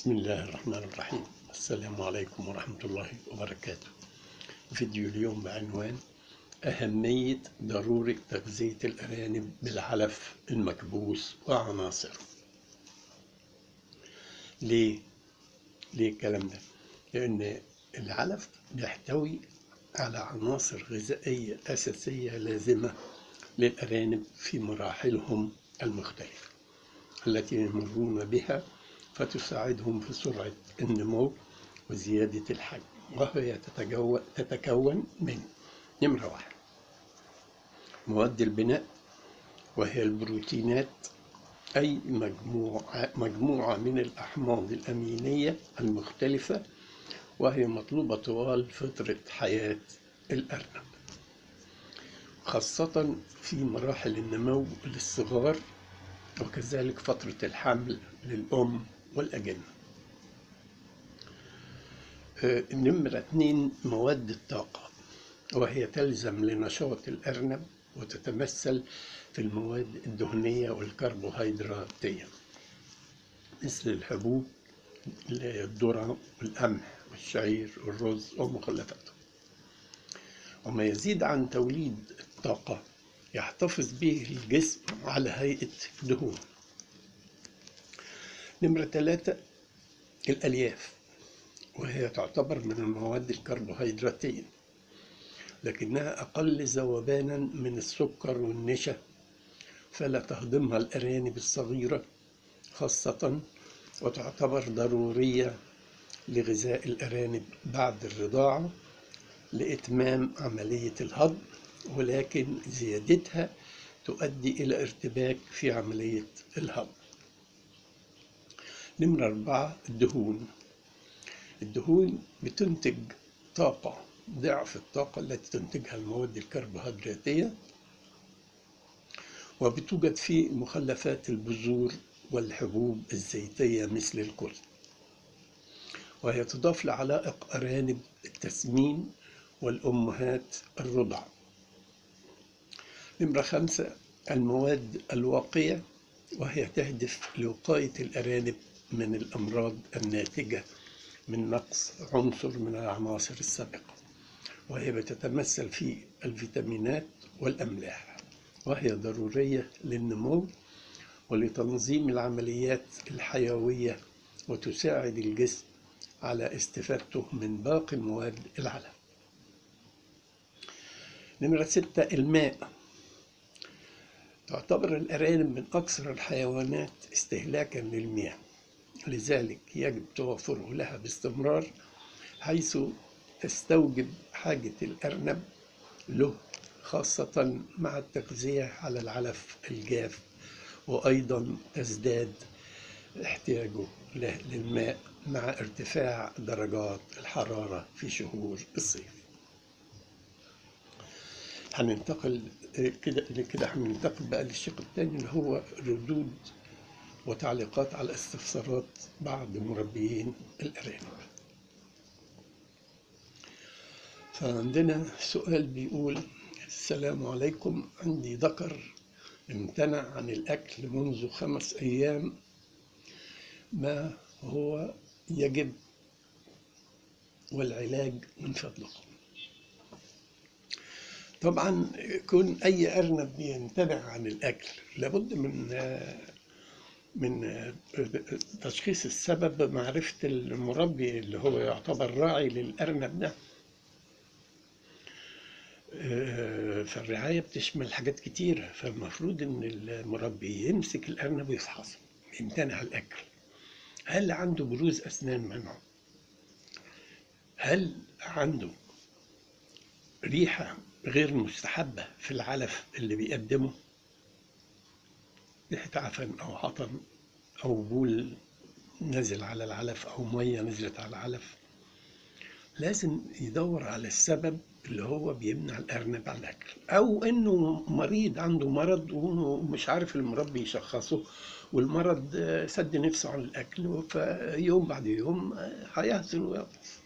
بسم الله الرحمن الرحيم السلام عليكم ورحمة الله وبركاته فيديو اليوم بعنوان أهمية ضرورة تغذية الأرانب بالعلف المكبوس وعناصره ليه؟ ليه الكلام ده؟ لأن العلف بيحتوي على عناصر غذائية أساسية لازمة للأرانب في مراحلهم المختلفة التي يمرون بها فتساعدهم في سرعة النمو وزيادة الحجم وهي تتجو- تتكون من نمرة واحد مواد البناء وهي البروتينات أي مجموعة, مجموعة من الأحماض الأمينية المختلفة وهي مطلوبة طوال فترة حياة الأرنب خاصة في مراحل النمو للصغار وكذلك فترة الحمل للأم والأجنة آه، نمرة اتنين مواد الطاقة وهي تلزم لنشاط الأرنب وتتمثل في المواد الدهنية والكربوهيدراتية مثل الحبوب اللي هي الذرة والقمح والشعير والرز ومخلفاته وما يزيد عن توليد الطاقة يحتفظ به الجسم على هيئة دهون نمرة ثلاثة الألياف وهي تعتبر من المواد الكربوهيدراتية لكنها أقل ذوبانا من السكر والنشا فلا تهضمها الأرانب الصغيرة خاصة وتعتبر ضرورية لغذاء الأرانب بعد الرضاعة لإتمام عملية الهضم ولكن زيادتها تؤدي إلى ارتباك في عملية الهضم نمرة أربعة الدهون الدهون بتنتج طاقة ضعف الطاقة التي تنتجها المواد الكربوهيدراتية وبتوجد في مخلفات البذور والحبوب الزيتية مثل الكل وهي تضاف لعلائق أرانب التسمين والأمهات الرضع نمرة خمسة المواد الواقية وهي تهدف لوقاية الأرانب من الأمراض الناتجة من نقص عنصر من العناصر السابقة وهي بتتمثل في الفيتامينات والأملاح وهي ضرورية للنمو ولتنظيم العمليات الحيوية وتساعد الجسم على استفادته من باقي مواد العلف نمرة ستة الماء تعتبر الأرانب من أكثر الحيوانات استهلاكا للمياه لذلك يجب توفره لها باستمرار حيث تستوجب حاجة الأرنب له خاصة مع التغذية على العلف الجاف وأيضا تزداد احتياجه له للماء مع ارتفاع درجات الحرارة في شهور الصيف هننتقل كده كده هننتقل بقى للشق الثاني اللي هو ردود وتعليقات على استفسارات بعض مربيين الأرانب فعندنا سؤال بيقول السلام عليكم عندي ذكر امتنع عن الأكل منذ خمس أيام ما هو يجب والعلاج من فضلكم طبعا كون أي أرنب يمتنع عن الأكل لابد من من تشخيص السبب بمعرفة المربي اللي هو يعتبر راعي للأرنب ده فالرعاية بتشمل حاجات كتيرة فالمفروض إن المربي يمسك الأرنب ويفحصه يمتنع الأكل هل عنده بروز أسنان منعه هل عنده ريحة غير مستحبة في العلف اللي بيقدمه ريحة عفن أو عطن أو بول نزل على العلف أو مية نزلت على العلف لازم يدور على السبب اللي هو بيمنع الأرنب عن الأكل أو إنه مريض عنده مرض ومش عارف المربي يشخصه والمرض سد نفسه عن الأكل فيوم بعد يوم هيهزل ويغطس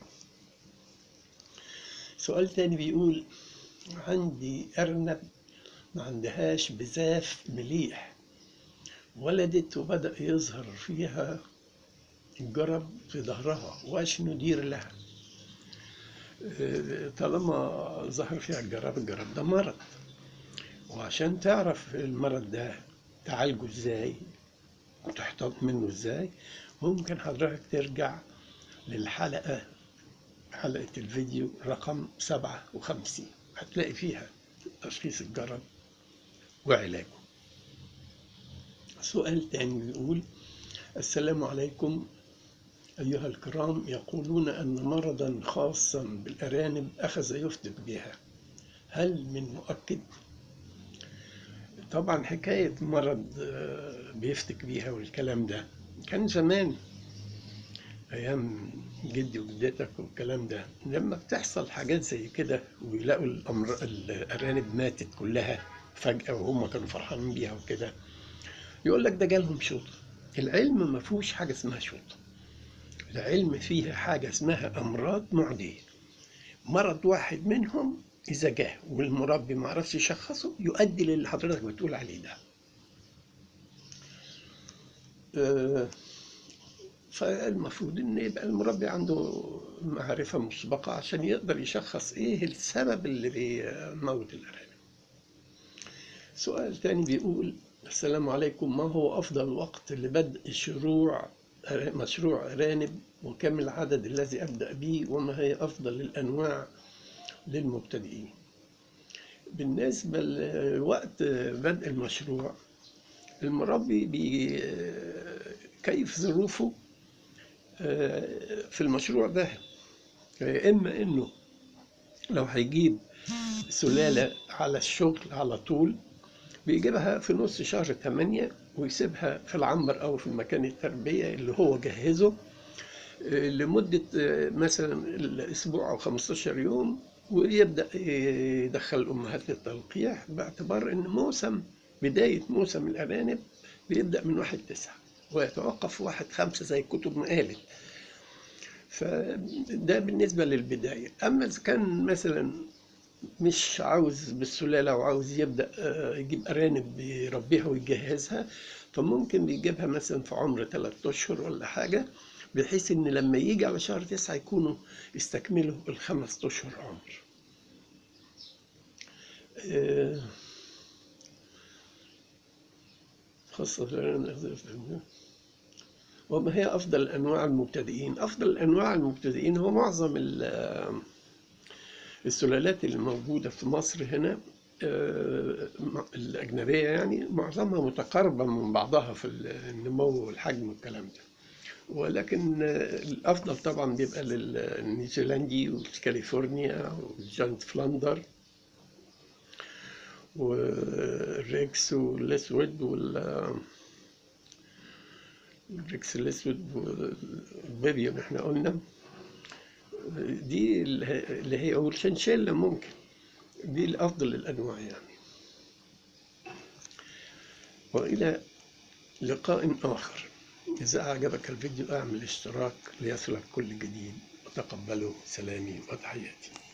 سؤال تاني بيقول عندي أرنب ما عندهاش بزاف مليح ولدت وبدأ يظهر فيها الجرب في ظهرها واش ندير لها آه، طالما ظهر فيها الجرب الجرب ده مرض وعشان تعرف المرض ده تعالجه ازاي وتحتاط منه ازاي ممكن حضرتك ترجع للحلقة حلقة الفيديو رقم سبعة وخمسين هتلاقي فيها تشخيص الجرب وعلاجه سؤال تاني بيقول السلام عليكم أيها الكرام يقولون أن مرضا خاصا بالأرانب أخذ يفتك بها هل من مؤكد؟ طبعا حكاية مرض آه، بيفتك بيها والكلام ده كان زمان أيام جدي وجدتك والكلام ده لما بتحصل حاجات زي كده ويلاقوا الأمر... الأرانب ماتت كلها فجأة وهم كانوا فرحانين بيها وكده يقول لك ده جالهم شوطة العلم ما فيهوش حاجة اسمها شوطة العلم فيه حاجة اسمها أمراض معدية مرض واحد منهم إذا جه والمربي ما عرفش يشخصه يؤدي للي حضرتك بتقول عليه ده آه، فالمفروض ان يبقى المربي عنده معرفة مسبقة عشان يقدر يشخص ايه السبب اللي بيموت الارانب سؤال تاني بيقول السلام عليكم ما هو افضل وقت لبدء شروع مشروع ارانب وكم العدد الذي ابدا به وما هي افضل الانواع للمبتدئين بالنسبة لوقت بدء المشروع المربي بي كيف ظروفه آه، في المشروع ده إما إنه لو هيجيب سلالة على الشغل على طول بيجيبها في نص شهر ثمانية ويسيبها في العنبر أو في مكان التربية اللي هو جهزه آه، لمدة آه، مثلا الأسبوع أو 15 يوم ويبدأ يدخل الأمهات للتلقيح باعتبار إن موسم بداية موسم الأرانب بيبدأ من واحد تسعة ويتوقف في واحد خمسة زي الكتب ما قالت فده بالنسبة للبداية أما إذا كان مثلا مش عاوز بالسلالة وعاوز يبدأ آه، يجيب أرانب يربيها ويجهزها فممكن بيجيبها مثلا في عمر ثلاثة أشهر ولا حاجة بحيث إن لما يجي على شهر تسعة يكونوا استكملوا الخمس أشهر عمر. آه، خاصة وما هي أفضل أنواع المبتدئين؟ أفضل أنواع المبتدئين هو معظم ال- السلالات اللي موجودة في مصر هنا آه، الأجنبية يعني معظمها متقاربة من بعضها في النمو والحجم والكلام ده ولكن آه، الأفضل طبعا بيبقى للنيوزيلندي والكاليفورنيا والجانت فلاندر والريكس والأسود وال الريكس الأسود والبيبيون احنا قلنا دي اللي هي والشنشيلا ممكن دي الأفضل الأنواع يعني وإلى لقاء آخر إذا أعجبك الفيديو أعمل اشتراك ليصلك كل جديد وتقبلوا سلامي وتحياتي